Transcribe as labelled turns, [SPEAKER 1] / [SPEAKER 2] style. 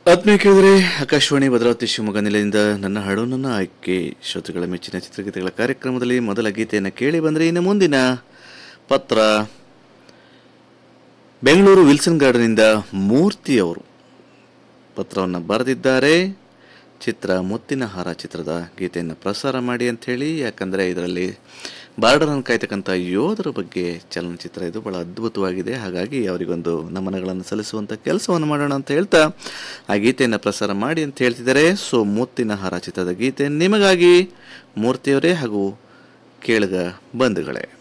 [SPEAKER 1] ಆತ್ಮೀಯ ಕೇಳಿದರೆ ಆಕಾಶವಾಣಿ ಭದ್ರಾವತಿ ಶಿವಮೊಗ್ಗ ನಿಲಯದಿಂದ ನನ್ನ ಹಾಡು ನನ್ನ ಆಯ್ಕೆ ಶ್ರೋತೃಗಳ ಮೆಚ್ಚಿನ ಚಿತ್ರಗೀತೆಗಳ ಕಾರ್ಯಕ್ರಮದಲ್ಲಿ ಮೊದಲ ಗೀತೆಯನ್ನು ಕೇಳಿ ಬಂದರೆ ಇನ್ನು ಮುಂದಿನ ಪತ್ರ ಬೆಂಗಳೂರು ವಿಲ್ಸನ್ ಗಾರ್ಡನ್ನಿಂದ ಮೂರ್ತಿ ಅವರು ಪತ್ರವನ್ನು ಬರೆದಿದ್ದಾರೆ ಚಿತ್ರ ಮುತ್ತಿನ ಹಾರ ಚಿತ್ರದ ಗೀತೆಯನ್ನು ಪ್ರಸಾರ ಮಾಡಿ ಅಂತ ಹೇಳಿ ಯಾಕಂದರೆ ಇದರಲ್ಲಿ ಬಾರ್ಡರನ್ನು ಕಾಯ್ತಕ್ಕಂಥ ಯೋಧರ ಬಗ್ಗೆ ಚಲನಚಿತ್ರ ಇದು ಬಹಳ ಅದ್ಭುತವಾಗಿದೆ ಹಾಗಾಗಿ ಅವರಿಗೊಂದು ನಮನಗಳನ್ನು ಸಲ್ಲಿಸುವಂಥ ಕೆಲಸವನ್ನು ಮಾಡೋಣ ಅಂತ ಹೇಳ್ತಾ ಆ ಗೀತೆಯನ್ನು ಪ್ರಸಾರ ಮಾಡಿ ಅಂತ ಹೇಳ್ತಿದ್ದಾರೆ ಸೊ ಮುತ್ತಿನ ಹಾರ ಚಿತ್ರದ ಗೀತೆ ನಿಮಗಾಗಿ ಮೂರ್ತಿಯವರೇ ಹಾಗೂ ಕೇಳುಗ ಬಂಧುಗಳೇ